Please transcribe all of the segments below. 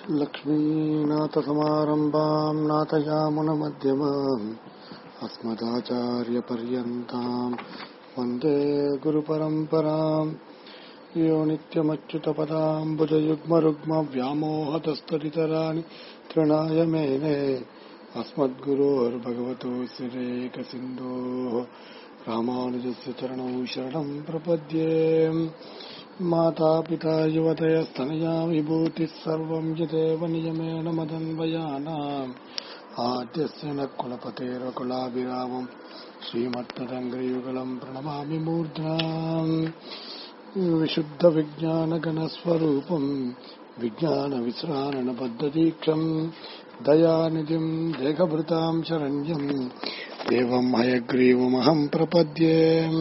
लक्ष्मीनाथसमारम्भाम् नाथयामुनमध्यमाम् अस्मदाचार्यपर्यन्ताम् वन्दे गुरुपरम्पराम् यो नित्यमच्युतपदाम्बुजयुग्मरुग्मव्यामोहतस्तरितराणि तृणाय मेने अस्मद्गुरोर्भगवतो सिरेकसिन्धोः रामानुजस्य चरणौ शरणम् प्रपद्ये मातापिता युवतयस्तनया विभूतिः सर्वम् यदेव नियमेन मदन्वयानाम् आद्यस्य न कुलपतेरकुलाभिरामम् श्रीमत्तदङ्ग्रयुगलम् प्रणमामि मूर्ध्नाम् विशुद्धविज्ञानगणस्वरूपम् विज्ञानविश्राणबद्धदीक्षम् दयानिधिम् देहभृताम् शरण्यम् एवम् हयग्रीवमहम् प्रपद्ये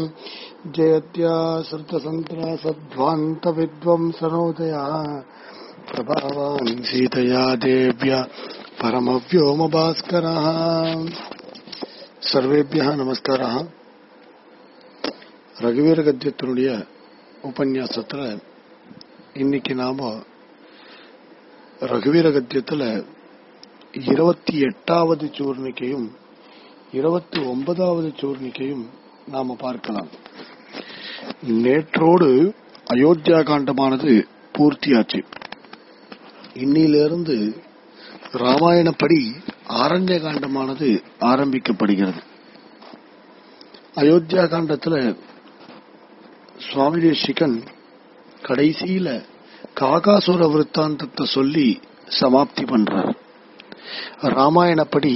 जयत्याश्रितसन्त्रासध्वान्तविद्वंसनोदया प्रभावान् सीतया देव्य परमव्योमभास्करः சர்வேபியா நமஸ்காரா ரகுவீர கத்தியத்தினுடைய உபன்யாசத்துல இன்னைக்கு நாம ரகுவீர கத்தியத்துல இருபத்தி எட்டாவது சூர்ணிக்கையும் இருபத்தி ஒன்பதாவது சூர்ணிக்கையும் நாம பார்க்கலாம் நேற்றோடு அயோத்தியா காண்டமானது பூர்த்தியாச்சு இன்னிலிருந்து ராமாயணப்படி ஆரண்ய காண்டமானது ஆரம்பிக்கப்படுகிறது அயோத்தியா காண்டத்துல சுவாமி தேசிகன் கடைசியில காகாசுர விற்த்தாந்தத்தை சொல்லி சமாப்தி பண்றார் ராமாயணப்படி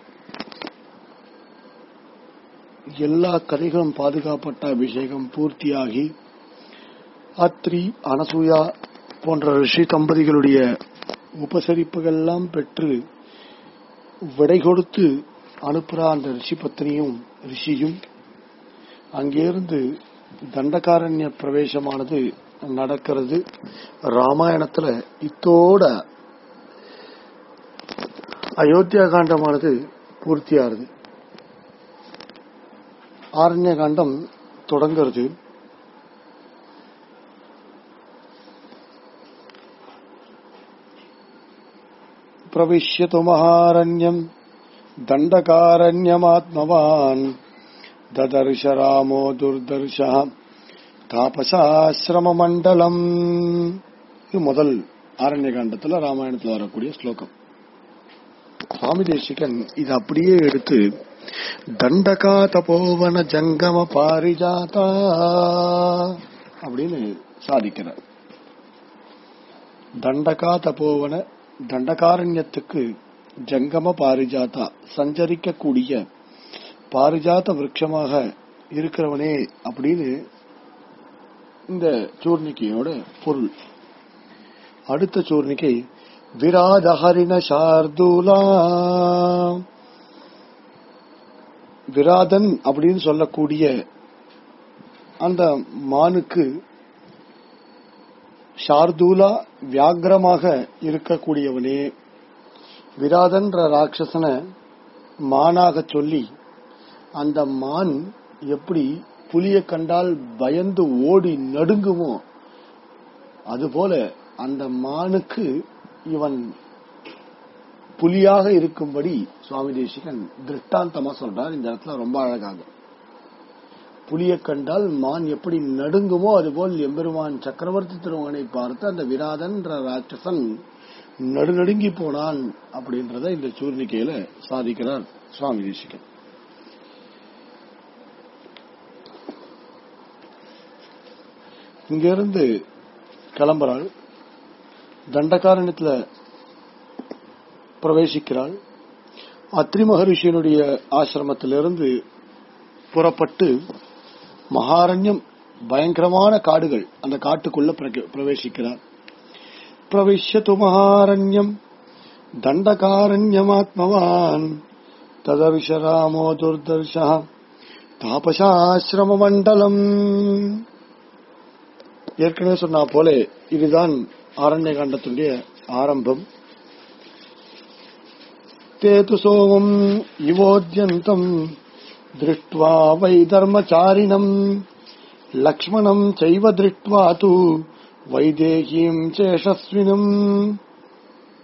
எல்லா கதைகளும் பாதுகாப்பட்ட அபிஷேகம் பூர்த்தியாகி அத்ரி அனசூயா போன்ற ரிஷி தம்பதிகளுடைய உபசரிப்புகள் எல்லாம் பெற்று விடை கொடுத்து அனுப்புற அந்த ரிஷி பத்னியும் ரிஷியும் அங்கிருந்து தண்டகாரண்ய பிரவேசமானது நடக்கிறது ராமாயணத்துல இத்தோட அயோத்தியா காண்டமானது பூர்த்தியாகுது ஆரண்ய காண்டம் தொடங்கிறது प्रविश्यतु महारण्यम् दण्डकारण्यमात्मवान् ददर्श रामो दुर्दर्शः தாபசாசிரமமண்டலம் இது முதல் ஆரண்ய காண்டத்துல ராமாயணத்துல வரக்கூடிய ஸ்லோகம் சுவாமி தேசிகன் இது அப்படியே எடுத்து தண்டகா தபோவன ஜங்கம பாரிஜாதா அப்படின்னு சாதிக்கிறார் தண்டகா தபோவன தண்டகாரண்யத்துக்கு ஜங்கம பாரிஜாதா சஞ்சரிக்கக்கூடிய பாரிஜாத விரட்சமாக இருக்கிறவனே அப்படின்னு இந்த சூர்ணிக்கையோட பொருள் அடுத்த சூர்ணிக்கை விராதஹரிண சார்தூலா விராதன் அப்படின்னு சொல்லக்கூடிய அந்த மானுக்கு ஷார்தூலா வியாகிரமாக இருக்கக்கூடியவனே விராதன்ற ராட்சசனை மானாக சொல்லி அந்த மான் எப்படி புலிய கண்டால் பயந்து ஓடி நடுங்குமோ அதுபோல அந்த மானுக்கு இவன் புலியாக இருக்கும்படி சுவாமி தேசிகன் திருஷ்டாந்தமா சொல்றார் இந்த இடத்துல ரொம்ப அழகாக புலியை கண்டால் மான் எப்படி நடுங்குமோ அதுபோல் எம்பெருமான் சக்கரவர்த்தி திருமகனை பார்த்து அந்த விராதன்ற ராட்சசன் நடுநடுங்கி போனான் அப்படின்றத இந்த சூர்ணிக்கையில சாதிக்கிறார் சுவாமி தேசிகன் இங்கிருந்து கிளம்புறாள் தண்டகாரண்யத்துல பிரவேசிக்கிறாள் அத்ரி மகரிஷியனுடைய ஆசிரமத்திலிருந்து புறப்பட்டு மகாரண்யம் பயங்கரமான காடுகள் அந்த காட்டுக்குள்ள பிரவேசிக்கிறார் பிரவிஷ்யத்து மகாரண்யம் தண்டகாரண்யமாத்மவான் ததர்ஷ ராமோ துர்தர்ஷா தாபசாசிரம மண்டலம் ஏற்கனவே சொன்னா போல இதுதான் ஆரண்ய காண்டத்துடைய ஆரம்பம் தேது சோமம் இவோத்யந்தம் திருஷ்டுவா வை தர்மச்சாரிணம் லக்ஷ்மணம் செய்வ திருஷ்டுவா தூ வைதேகீம் சேஷஸ்வினம்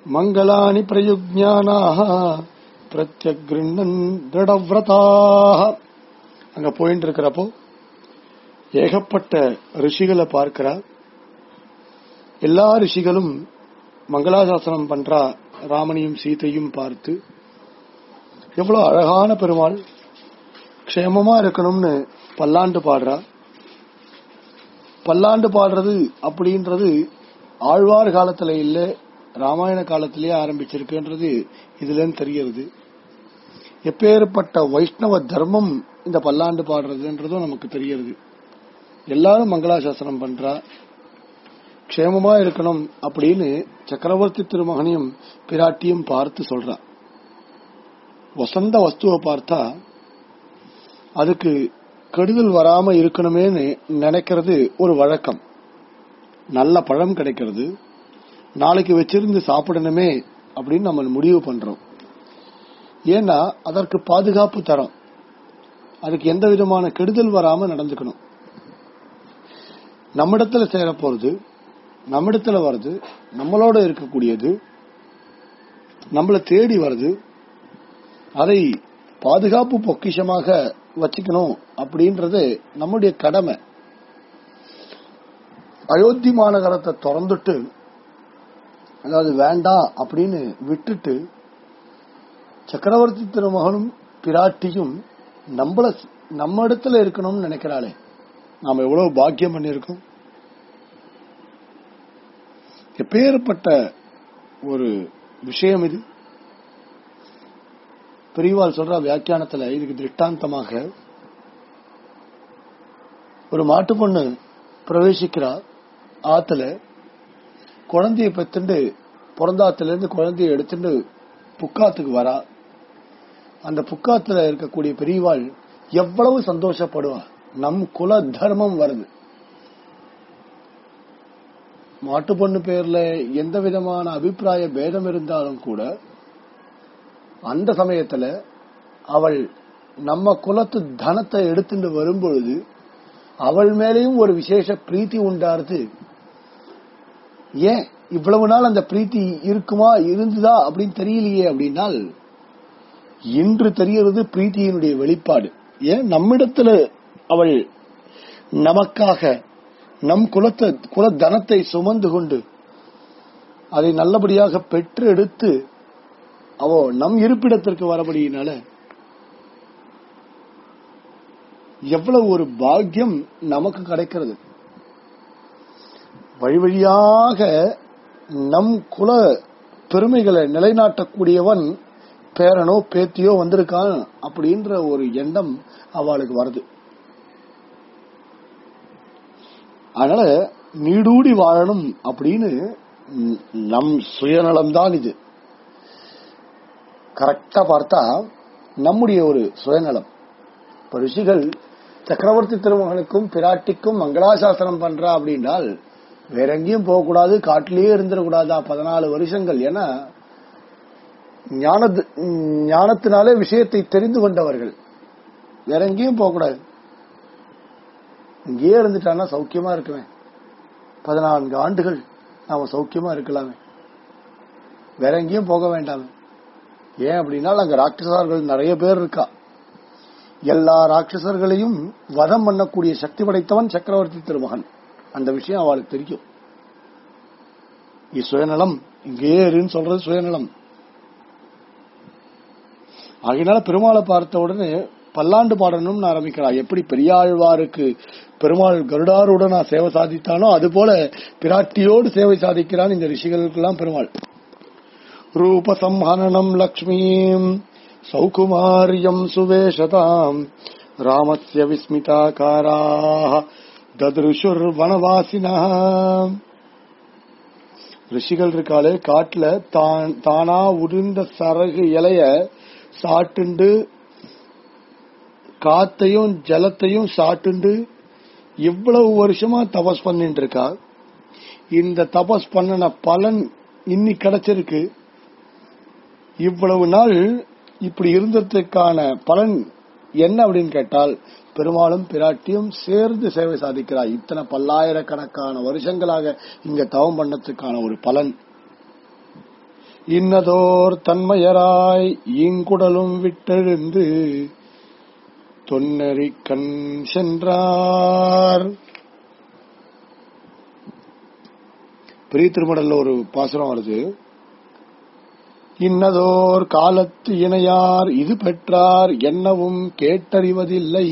மங்களானி பிரயுஜானாக பிரத்யகிருண்ணன் திருடவிரதாக அங்க போயிட்டு இருக்கிறப்போ ஏகப்பட்ட ரிஷிகளை பார்க்கிறா எல்லா ரிஷிகளும் மங்களாசாசனம் பண்றா ராமனையும் சீதையும் பார்த்து எவ்வளவு அழகான பெருமாள் க்ஷேமமா இருக்கணும்னு பல்லாண்டு பாடுறா பல்லாண்டு பாடுறது அப்படின்றது ஆழ்வார் காலத்துல இல்ல ராமாயண காலத்திலேயே ஆரம்பிச்சிருக்குன்றது இதுல இருந்து தெரிகிறது எப்பேற்பட்ட வைஷ்ணவ தர்மம் இந்த பல்லாண்டு பாடுறதுன்றதும் நமக்கு தெரிகிறது எல்லாரும் மங்களாசாசனம் பண்றா க்ஷேமமா இருக்கணும் அப்படின்னு சக்கரவர்த்தி திருமகனையும் பிராட்டியும் பார்த்து சொல்றா வசந்த வஸ்துவை பார்த்தா அதுக்கு கெடுதல் வராம இருக்கணுமேன்னு நினைக்கிறது ஒரு வழக்கம் நல்ல பழம் கிடைக்கிறது நாளைக்கு வச்சிருந்து சாப்பிடணுமே அப்படின்னு நம்ம முடிவு பண்றோம் ஏன்னா அதற்கு பாதுகாப்பு தரம் அதுக்கு எந்த விதமான கெடுதல் வராம நடந்துக்கணும் நம்மிடத்துல சேர போறது நம்மிடத்துல வருது நம்மளோட இருக்கக்கூடியது நம்மள தேடி வருது அதை பாதுகாப்பு பொக்கிஷமாக வச்சுக்கணும் அப்படின்றது நம்முடைய கடமை அயோத்தி மாநகரத்தை திறந்துட்டு அதாவது வேண்டாம் அப்படின்னு விட்டுட்டு சக்கரவர்த்தி திருமகனும் பிராட்டியும் நம்மள நம்ம இடத்துல இருக்கணும்னு நினைக்கிறாளே நாம எவ்வளவு பாக்கியம் பண்ணிருக்கோம் எப்பேற்பட்ட ஒரு விஷயம் இது பெரியவாள் சொல்ற வியாக்கியானத்துல இதுக்கு திருஷ்டாந்தமாக ஒரு மாட்டு பொண்ணு பிரவேசிக்கிறா ஆத்துல குழந்தைய பெத்துண்டு பிறந்தாத்துல இருந்து குழந்தைய எடுத்துட்டு புக்காத்துக்கு வரா அந்த புக்காத்துல இருக்கக்கூடிய பெரியவாள் எவ்வளவு சந்தோஷப்படுவா நம் குல தர்மம் வருது மாட்டு பொண்ணு பேர்ல எந்த விதமான அபிப்பிராய பேதம் இருந்தாலும் கூட அந்த சமயத்துல அவள் நம்ம குலத்து தனத்தை எடுத்துட்டு வரும்பொழுது அவள் மேலேயும் ஒரு விசேஷ பிரீத்தி உண்டாருது ஏன் இவ்வளவு நாள் அந்த பிரீத்தி இருக்குமா இருந்துதா அப்படின்னு தெரியலையே அப்படின்னால் இன்று தெரியறது பிரீத்தியினுடைய வெளிப்பாடு ஏன் நம்மிடத்துல அவள் நமக்காக நம் குலத்தை குல தனத்தை சுமந்து கொண்டு அதை நல்லபடியாக பெற்று எடுத்து அவோ நம் இருப்பிடத்திற்கு வரபடியினால எவ்வளவு ஒரு பாக்கியம் நமக்கு கிடைக்கிறது வழி வழியாக நம் குல பெருமைகளை நிலைநாட்டக்கூடியவன் பேரனோ பேத்தியோ வந்திருக்கான் அப்படின்ற ஒரு எண்ணம் அவளுக்கு வருது அதனால நீடூடி வாழணும் அப்படின்னு நம் சுயநலம்தான் இது கரெக்டா பார்த்தா நம்முடைய ஒரு சுயநலம் இப்ப ரிஷிகள் சக்கரவர்த்தி திருமகனுக்கும் பிராட்டிக்கும் மங்களாசாசனம் பண்றா அப்படின்னால் வேற எங்கேயும் போகக்கூடாது காட்டிலேயே இருந்துடக்கூடாதா பதினாலு வருஷங்கள் ஏன்னா ஞான ஞானத்தினாலே விஷயத்தை தெரிந்து கொண்டவர்கள் வேற எங்கேயும் போகக்கூடாது இங்கேயே இருந்துட்டான்னா சௌக்கியமா இருக்குவேன் பதினான்கு ஆண்டுகள் நாம சௌக்கியமா இருக்கலாமே வேற எங்கேயும் போக வேண்டாமே ஏன் அப்படின்னா அங்க ராட்சசர்கள் நிறைய பேர் இருக்கா எல்லா ராட்சசர்களையும் வதம் பண்ணக்கூடிய சக்தி படைத்தவன் சக்கரவர்த்தி திருமகன் அந்த விஷயம் அவளுக்கு தெரியும் இது சுயநலம் இங்கேயே இருன்னு சொல்றது சுயநலம் ஆகையினால பெருமாளை பார்த்த உடனே பல்லாண்டு பாடணும்னு ஆரம்பிக்கிறா எப்படி பெரியாழ்வாருக்கு பெருமாள் கருடாருடன் நான் சேவை சாதித்தானோ அது போல பிராட்டியோடு சேவை சாதிக்கிறான் இந்த ரிஷிகளுக்கெல்லாம் பெருமாள் ரூப சம்ஹனனம் லக்ஷ்மீம் சௌகுமாரியம் சுவேஷதாம் ராமஸ்ய விஸ்மிதாகாராः தத்ருஷுர் வனவாசினா ரிஷிகள் இருக்காளே காட்டுல தான் தானா உதிர்ந்த சரகு இலைய சாட்டுண்டு காத்தையும் ஜலத்தையும் சாட்டுண்டு இவ்வளவு வருஷமா தபஸ் பண்ணிட்டு இருக்கா இந்த தபஸ் பண்ணின பலன் இன்னி கிடைச்சிருக்கு இவ்வளவு நாள் இப்படி இருந்ததுக்கான பலன் என்ன அப்படின்னு கேட்டால் பெருமாளும் பிராட்டியும் சேர்ந்து சேவை சாதிக்கிறார் இத்தனை பல்லாயிரக்கணக்கான வருஷங்களாக இங்க தவம் பண்ணதுக்கான ஒரு பலன் இன்னதோர் தன்மையராய் இங்குடலும் விட்டெழுந்து தொன்னறி கண் சென்றார் பெரிய திருமடல்ல ஒரு பாசுரம் வருது இன்னதோர் காலத்து இணையார் இது பெற்றார் என்னவும் கேட்டறிவதில்லை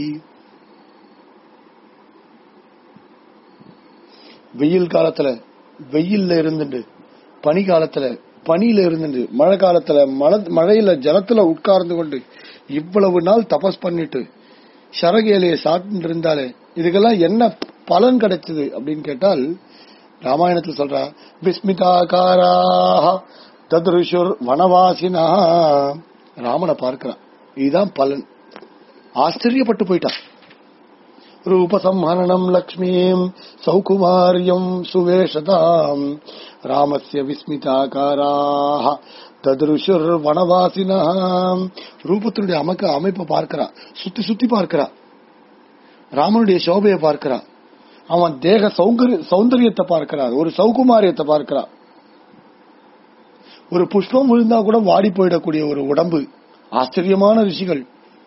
வெயில் காலத்துல வெயில்ல இருந்துட்டு பனி காலத்துல பனியில இருந்துட்டு மழை காலத்துல மழை மழையில ஜலத்துல உட்கார்ந்து கொண்டு இவ்வளவு நாள் தபஸ் பண்ணிட்டு சரகேலையை சாப்பிட்டு இருந்தாலே இதுக்கெல்லாம் என்ன பலன் கிடைச்சது அப்படின்னு கேட்டால் ராமாயணத்தில் சொல்றா விஸ்மிதாகாரா தத்ருஷுர் வனவாசினா ராமனை பார்க்கிறான் இதுதான் பலன் ஆச்சரியப்பட்டு போயிட்டான் ரூபசம்ஹரணம் லக்ஷ்மீம் சௌகுமாரியம் சுவேஷதாம் ராமஸ்ய விஸ்மிதாகாராக ததுருஷுர் வனவாசினா ரூபத்தினுடைய அமைக்க அமைப்பை பார்க்கிறா சுத்தி சுத்தி பார்க்கிறா ராமனுடைய சோபையை பார்க்கிறா அவன் தேக சௌகரிய சௌந்தரியத்தை பார்க்கிறார் ஒரு சௌகுமாரியத்தை பார்க்கிறான் ஒரு புஷ்பம் விழுந்தா கூட வாடி போயிடக்கூடிய ஒரு உடம்பு ஆச்சரியமான ரிஷிகள்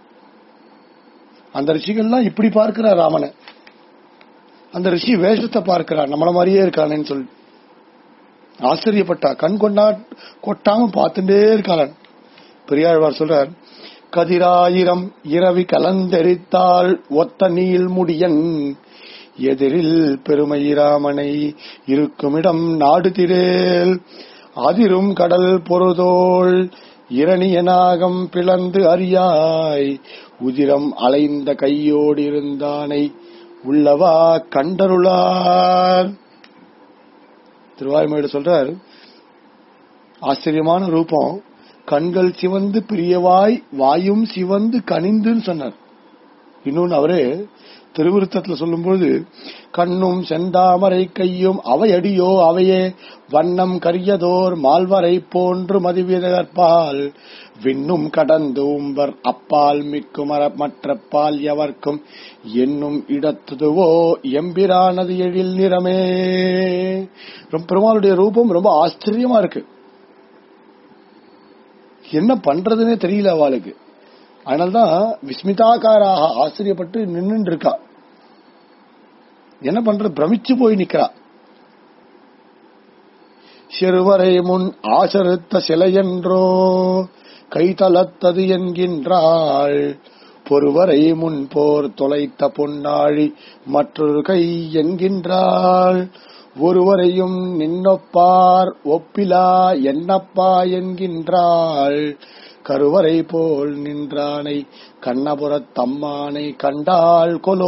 அந்த ரிஷிகள்லாம் இப்படி பார்க்கிறார் ராமனை அந்த ரிஷி வேஷத்தை பார்க்கிறார் நம்மள மாதிரியே இருக்கானேன்னு சொல்லி ஆச்சரியப்பட்டா கண் கொண்டா கொட்டாம பார்த்துட்டே இருக்காளன் பெரியாழ்வார் சொல்றார் கதிராயிரம் இரவி கலந்தெரித்தாள் ஒத்த நீள் முடியன் எதிரில் பெருமை ராமனை இருக்குமிடம் நாடு திரேல் அதிரும் கடல் பொருதோள் இரணியனாகம் பிளந்து அறியாய் உதிரம் அலைந்த கையோடு இருந்தானை உள்ளவா கண்டருளார் திருவாய்மொழி சொல்றார் ஆச்சரியமான ரூபம் கண்கள் சிவந்து பிரியவாய் வாயும் சிவந்து கனிந்துன்னு சொன்னார் இன்னொன்னு அவரு திருவிருத்தத்துல சொல்லும்போது கண்ணும் செந்தாமரை கையும் அவையடியோ அவையே வண்ணம் கரியதோர் மால்வரை போன்று மதிவிதற்பால் விண்ணும் கடந்து உம்பர் அப்பால் மிக்கும் மற்ற பால் எவர்க்கும் என்னும் இடத்துதுவோ எம்பிரானது எழில் நிறமே ரொம்ப பெருமாளுடைய ரூபம் ரொம்ப ஆச்சரியமா இருக்கு என்ன பண்றதுன்னே தெரியல அவளுக்கு அதனால்தான் விஸ்மிதாக்காராக ஆச்சரியப்பட்டு நின்று இருக்கா என்ன பண்ற பிரமிச்சு போய் நிக்கிறா சிறுவரை முன் ஆசரித்த சிலையென்றோ கைதளத்தது என்கின்றாள் பொறுவரை முன் போர் தொலைத்த பொன்னாழி மற்றொரு கை என்கின்றாள் ஒருவரையும் நின்னொப்பார் ஒப்பிலா என்னப்பா என்கின்றாள் கருவறை போல் நின்றானை கண்ணபுரத் தம்மானை கண்டாள் கொலோ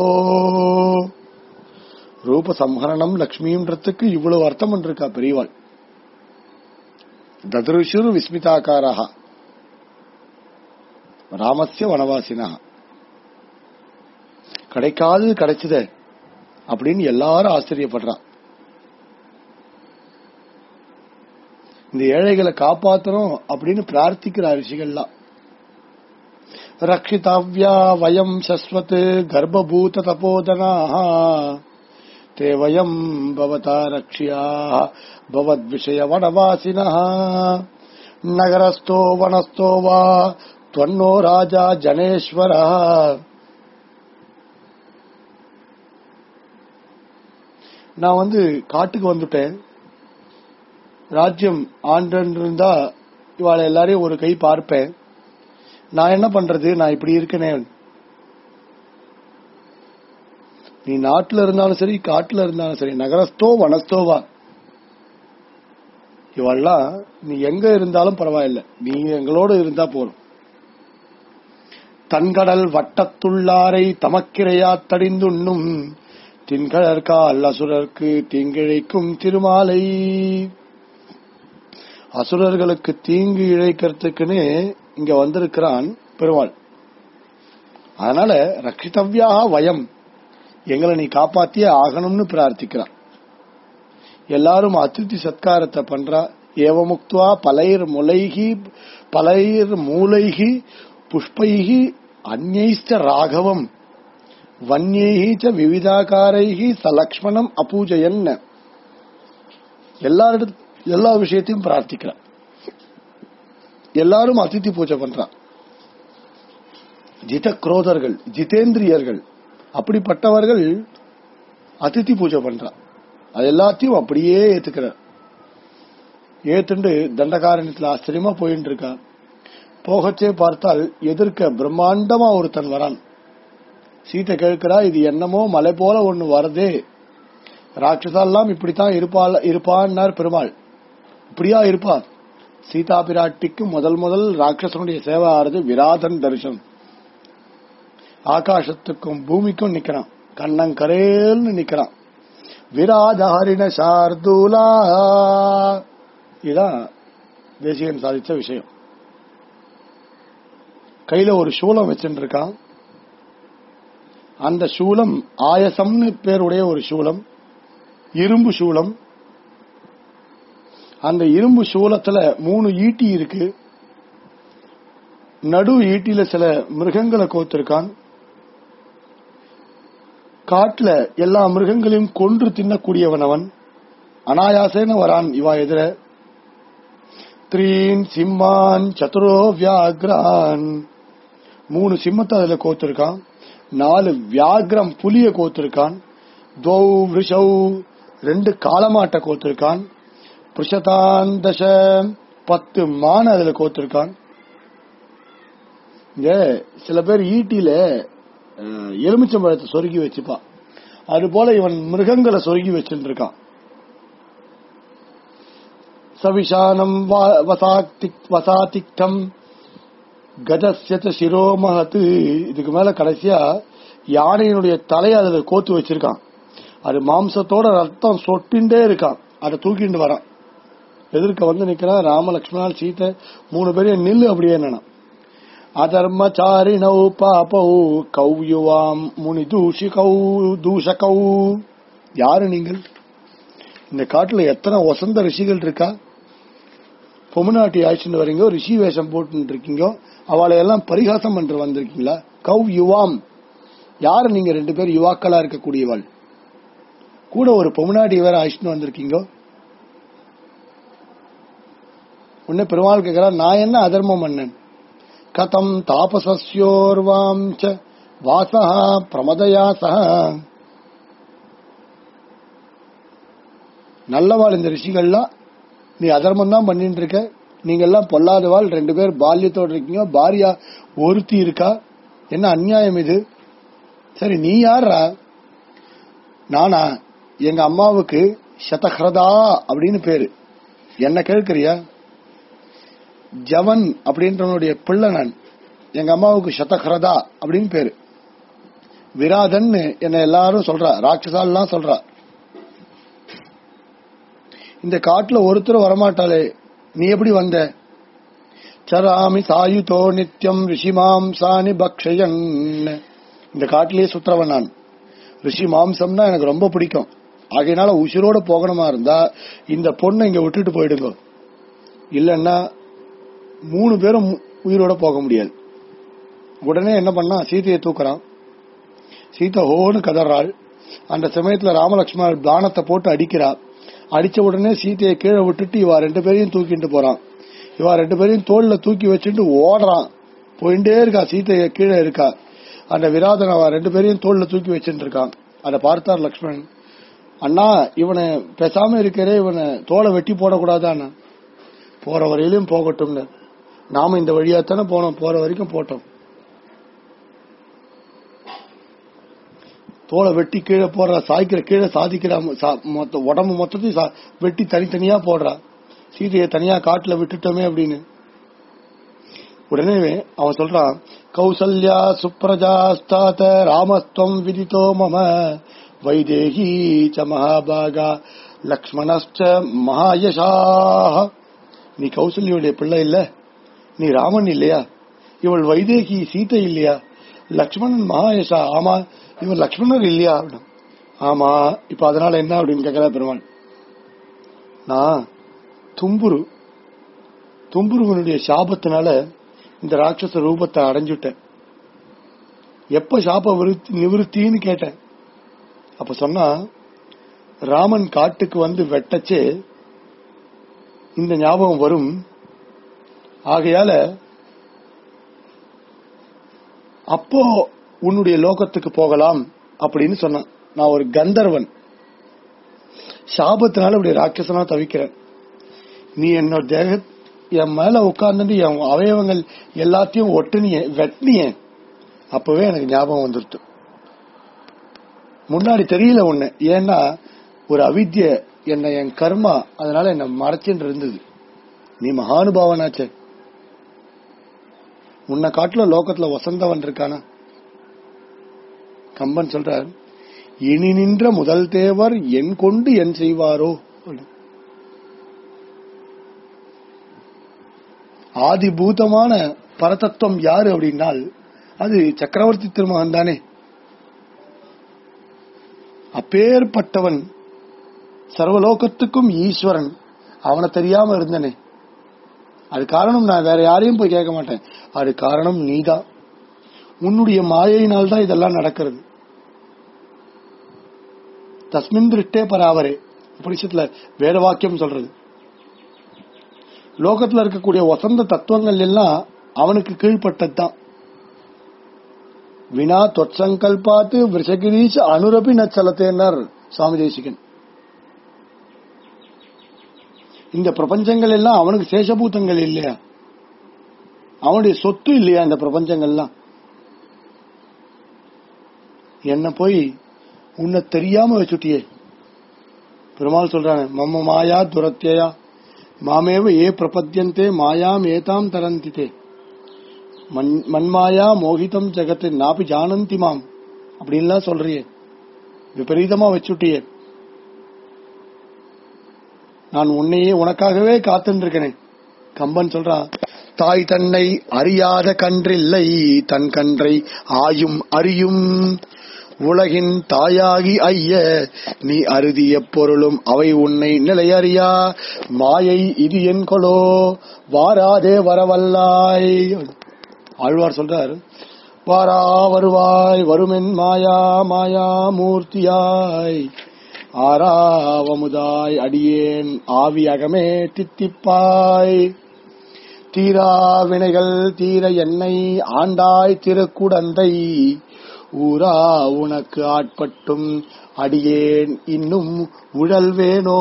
ரூப சம்ஹரணம் லக்ஷ்மின்றதுக்கு இவ்வளவு அர்த்தம் இருக்கா பெரியவாள் ததுருஷுரு விஸ்மிதாக்காரா ராமஸ்ய வனவாசினா கிடைக்காது கிடைச்சதே அப்படின்னு எல்லாரும் ஆச்சரியப்படுறா இந்த ஏழைகளை காப்பாத்தணும் அப்படின்னு பிரார்த்திக்கிற ரிஷிகள்லாம் ரக்ஷிதாவ்யா வயம் சஸ்வத் கர்ப்பபூத தபோதனாः ते वयम् भवता रक्ष्याः भवद्विषयवनवासिनः नगरस्थो वनस्थो वा त्वन्नो राजा जनेश्वरः நான் வந்து காட்டுக்கு வந்துட்டேன் ராஜ்யம் ஆண்டன் இருந்தா இவாள எல்லாரையும் ஒரு கை பார்ப்பேன் நான் என்ன பண்றது நான் இப்படி இருக்கனே நீ நாட்டுல இருந்தாலும் சரி காட்டுல இருந்தாலும் சரி நகரஸ்தோ வனஸ்தோவா இவெல்லாம் நீ எங்க இருந்தாலும் பரவாயில்ல நீ எங்களோட இருந்தா போறோம் தன்கடல் வட்டத்துள்ளாரை தமக்கிரையா தடிந்துண்ணும் தின்கழற்கால் அசுரர்க்கு தீங்கிழைக்கும் திருமாலை அசுரர்களுக்கு தீங்கு இழைக்கிறதுக்குன்னு இங்க வந்திருக்கிறான் பெருமாள் அதனால ரட்சித்தவ்யாக வயம் எங்களை நீ காப்பாத்தியே ஆகணும்னு பிரார்த்திக்கிறான் எல்லாரும் அதிருப்தி சத்காரத்தை பண்றா ஏவமுக்துவா பலைர் முலைகி பலைர் மூலைகி புஷ்பைகி அந்நைஸ்ட ராகவம் வன்யைகி ச விவிதாகாரைகி சலக்ஷ்மணம் அபூஜயன் எல்லாரிட எல்லா விஷயத்தையும் பிரார்த்திக்கிறான் எல்லாரும் அதித்தி பூஜை பண்றா ஜித குரோதர்கள் ஜிதேந்திரியர்கள் அப்படிப்பட்டவர்கள் அதித்தி பூஜை பண்றா அது எல்லாத்தையும் அப்படியே ஏத்துக்கிறார் ஏத்துண்டு தண்டகாரண்யத்துல ஆச்சரியமா போயிட்டு இருக்கா போகச்சே பார்த்தால் எதிர்க்க பிரம்மாண்டமா ஒருத்தன் வரான் சீத்தை கேட்கிறா இது என்னமோ மலை போல ஒண்ணு வருதே ராட்சசாலாம் இப்படித்தான் இருப்பாள் இருப்பான்னார் பெருமாள் இப்படியா இருப்பா சீதா பிராட்டிக்கு முதல் முதல் ராட்சசனுடைய சேவை ஆறுது விராதன் தரிசனம் ஆகாசத்துக்கும் பூமிக்கும் நிக்கிறான் கண்ணங்கரேல்னு நிக்கிறான் விராதஹரிண சார்தூலா இதான் தேசிகன் சாதிச்ச விஷயம் கையில ஒரு சூலம் வச்சுட்டு இருக்கான் அந்த சூலம் ஆயசம்னு பேருடைய ஒரு சூலம் இரும்பு சூலம் அந்த இரும்பு சூலத்துல மூணு ஈட்டி இருக்கு நடு ஈட்டில சில மிருகங்களை கோத்திருக்கான் காட்டுல எல்லா மிருகங்களையும் கொன்று தின்னக்கூடியவன் அவன் அனாயாசேன வரான் இவா எதிர த்ரீன் சிம்மான் சதுரோ வியாக்ரான் மூணு சிம்மத்தை அதுல கோத்திருக்கான் நாலு வியாக்ரம் புலிய கோத்திருக்கான் தௌ விஷௌ ரெண்டு காலமாட்ட கோத்திருக்கான் புருஷதான் தச பத்து மான அதுல கோத்திருக்கான் இங்க சில பேர் ஈட்டியில அஹ், எலுமிச்சம்பழத்தை சொருகி வச்சுப்பா அது போல இவன் மிருகங்களை சொருகி வச்சுட்டு இருக்கான் சவிஷானம் வா- வசாக்திக்- வசாதிக்தம் கஜஸ்யத சிரோமஹத்து இதுக்கு மேல கடைசியா யானையினுடைய தலையை அதுல கோத்து வச்சிருக்கான் அது மாம்சத்தோட ரத்தம் சொட்டின்றே இருக்கான் அதை தூக்கிட்டு வரான் எதிர்க்க வந்து நிக்கிறான் ராம லக்ஷ்மணால் சீதை மூணு பேரையும் நில்லு அப்படியே என்னன்னா அதர்மச்சாரிணௌ பாபௌ கௌயுவாம் முனி தூஷிகௌ தூஷகௌ யாரு நீங்கள் இந்த காட்டுல எத்தனை வசந்த ரிஷிகள் இருக்கா பொம்னாட்டி ஆயிடுச்சுட்டு வரீங்க ரிஷி வேஷம் போட்டு இருக்கீங்க அவளை எல்லாம் பரிகாசம் பண்ற வந்திருக்கீங்களா கௌ யுவாம் யாரு நீங்க ரெண்டு பேர் யுவாக்களா இருக்கக்கூடியவள் கூட ஒரு பொம்னாட்டி வேற ஆயிடுச்சுன்னு வந்திருக்கீங்க உன்னை பெருமாள் கேட்கிறா நான் என்ன அதர்மம் பண்ணேன் கதம் தாபசஸ்யோர்வாம் ச வாசா பிரமதயா சக நல்லவாள் இந்த ரிஷிகள்லாம் நீ அதர்மம் தான் பண்ணிட்டு இருக்க நீங்க எல்லாம் பொல்லாதவாள் ரெண்டு பேர் பால்யத்தோட இருக்கீங்க பாரியா ஒருத்தி இருக்கா என்ன அநியாயம் இது சரி நீ யாரா நானா எங்க அம்மாவுக்கு சதஹ்ரதா அப்படின்னு பேரு என்ன கேட்கறியா ஜவன் அப்படின்றவனுடைய பிள்ளை நான் எங்க அம்மாவுக்கு சதஹ்ரதா அப்படின்னு பேரு விராதன்னு என்ன எல்லாரும் சொல்றா ராட்சசாலாம் சொல்றா இந்த காட்டுல ஒருத்தர் வரமாட்டாளே நீ எப்படி வந்த சராமி சாயுதோ நித்யம் ரிஷிமாம் சாணி பக்ஷயன் இந்த காட்டிலேயே சுத்துறவன் நான் ரிஷி மாம்சம்னா எனக்கு ரொம்ப பிடிக்கும் ஆகையினால உசிரோட போகணுமா இருந்தா இந்த பொண்ணை இங்க விட்டுட்டு போயிடுங்க இல்லன்னா மூணு பேரும் உயிரோட போக முடியாது உடனே என்ன பண்ணா சீதையை தூக்குறான் சீதை ஹோன்னு கதறாள் அந்த சமயத்துல ராமலட்சுமணர் தானத்தை போட்டு அடிக்கிறா அடிச்ச உடனே சீதையை கீழே விட்டுட்டு இவா ரெண்டு பேரையும் தூக்கிட்டு போறான் இவா ரெண்டு பேரையும் தோல்ல தூக்கி வச்சுட்டு ஓடுறான் போயிட்டே இருக்கா சீதையை கீழே இருக்கா அந்த விராதன் அவ ரெண்டு பேரையும் தோல்ல தூக்கி வச்சுட்டு இருக்கான் அதை பார்த்தார் லக்ஷ்மணன் அண்ணா இவனை பேசாம இருக்கிறே இவனை தோலை வெட்டி போடக்கூடாதாண்ணா போற வரையிலும் போகட்டும்னு நாம இந்த வழியாத்தானே போனோம் போற வரைக்கும் போட்டோம் தோலை வெட்டி கீழே போடுறா சாய்க்கிற கீழே சாதிக்கிற சா- மொத்த உடம்பு மொத்தத்தையும் சா- வெட்டி தனித்தனியா போடுறா சீதையை தனியா காட்டுல விட்டுட்டோமே அப்படின்னு உடனே அவன் சொல்றான் கௌசல்யா சுப்ரஜாஸ்தாத ராமஸ்துவம் விதித்தோ மம வைதேகி ச மகாபாகா லக்ஷ்மணஸ்ச மகாயசாக நீ கௌசல்யுடைய பிள்ளை இல்ல நீ ராமன் இல்லையா இவள் வைதேகி சீதை இல்லையா லக்ஷ்மணன் மகாயசா ஆமா இவன் லக்ஷ்மணர் இல்லையா அப்படின்னா. ஆமா இப்ப அதனால என்ன அப்படின்னு கேக்குறா பெருமாள் நான் தும்புரு தும்புருவனுடைய சாபத்தினால இந்த ராட்சச ரூபத்தை அடைஞ்சுட்டேன் எப்ப சாப விருத்தி நிவிருத்தின்னு கேட்டேன் அப்ப சொன்னா ராமன் காட்டுக்கு வந்து வெட்டச்சே இந்த ஞாபகம் வரும் ஆகையால அப்போ உன்னுடைய லோகத்துக்கு போகலாம் அப்படின்னு சொன்னான் நான் ஒரு கந்தர்வன் சாபத்தினால இப்படி ராட்சசனா தவிக்கிறேன் நீ என்னோட தேக என் மேல உட்கார்ந்துட்டு என் அவயவங்கள் எல்லாத்தையும் ஒட்டுனிய வெட்டினிய அப்பவே எனக்கு ஞாபகம் வந்துருச்சு முன்னாடி தெரியல ஒண்ணு ஏன்னா ஒரு அவித்ய என்ன என் கர்மா அதனால என்ன மறைச்சுட்டு இருந்தது நீ மகானுபாவனாச்சே உன்னை காட்டுல லோகத்துல வசந்தவன் இருக்கானா கம்பன் சொல்றார் இனி நின்ற முதல் தேவர் என் கொண்டு என் செய்வாரோ ஆதிபூதமான பரதத்துவம் யாரு அப்படின்னால் அது சக்கரவர்த்தி திருமகன் தானே அப்பேற்பட்டவன் சர்வலோகத்துக்கும் ஈஸ்வரன் அவனை தெரியாம இருந்தனே அது காரணம் நான் வேற யாரையும் போய் கேட்க மாட்டேன் அது காரணம் நீதான் உன்னுடைய மாயையினால் தான் இதெல்லாம் நடக்கிறது தஸ்மின் திருஷ்டே பராவரே உபனிஷத்துல வேத வாக்கியம் சொல்றது லோகத்துல இருக்கக்கூடிய வசந்த தத்துவங்கள் எல்லாம் அவனுக்கு கீழ்பட்டதுதான் வினா தொற்சங்கல்பாத்து விஷகிரீஷ் அனுரபி நச்சலத்தேனர் சுவாமி தேசிகன் இந்த பிரபஞ்சங்கள் எல்லாம் அவனுக்கு சேஷபூதங்கள் இல்லையா அவனுடைய சொத்து இல்லையா இந்த பிரபஞ்சங்கள்லாம் என்ன போய் உன்னை தெரியாம வச்சுட்டியே பெருமாள் சொல்றாங்க மம்ம மாயா துரத்தியா மாமேவ ஏ பிரபத்தியந்தே மாயாம் ஏதாம் தரந்திதே மண்- மண்மாயா மோகிதம் ஜெகத்தை நாப்பி ஜானந்தி மாம் அப்படின்லாம் சொல்றியே விபரீதமா வச்சுட்டியே நான் உன்னையே உனக்காகவே காத்துட்டு இருக்கனே கம்பன் சொல்றான் தாய் தன்னை அறியாத கன்றில்லை தன் கன்றை ஆயும் அறியும் உலகின் தாயாகி ஐய நீ அருதிய பொருளும் அவை உன்னை நிலையறியா மாயை இது என் கொலோ வாராதே வரவல்லாய் ஆழ்வார் சொல்றார் வாரா வருவாய் வருமென் மாயா மாயா மூர்த்தியாய் ஆறாவமுதாய் அடியேன் ஆவியகமே தித்திப்பாய் தீரா வினைகள் தீர என்னை ஆண்டாய் திருக்குடந்தை ஊரா உனக்கு ஆட்பட்டும் அடியேன் இன்னும் உழல்வேனோ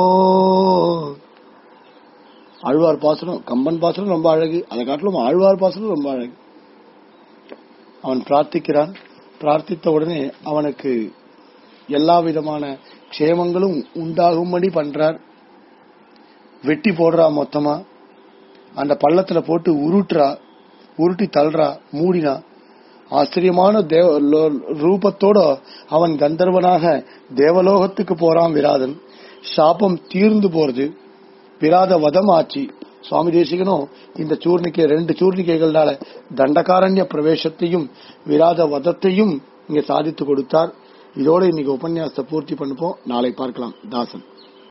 ஆழ்வார் பாசனம் கம்பன் பாசனம் ரொம்ப அழகு அதை காட்டிலும் ஆழ்வார் பாசனம் ரொம்ப அழகு அவன் பிரார்த்திக்கிறான் பிரார்த்தித்த உடனே அவனுக்கு எல்லா விதமான க்ஷேமங்களும் உண்டாகும்படி பண்றார் வெட்டி போடுறா மொத்தமா அந்த பள்ளத்துல போட்டு உருட்டுறா உருட்டி தள்ளுறா மூடினா ஆச்சரியமான தேவ லோ- ரூபத்தோட அவன் கந்தர்வனாக தேவலோகத்துக்கு போறான் விராதன் சாபம் தீர்ந்து போறது விராத வதம் ஆச்சு சுவாமி தேசிகனும் இந்த சூர்ணிக்கை ரெண்டு சூர்ணிக்கைகளால தண்டகாரண்ய பிரவேசத்தையும் விராத வதத்தையும் இங்க சாதித்து கொடுத்தார் இதோட இன்னைக்கு உபன்யாசத்தை பூர்த்தி பண்ணுப்போம் நாளை பார்க்கலாம் தாசன்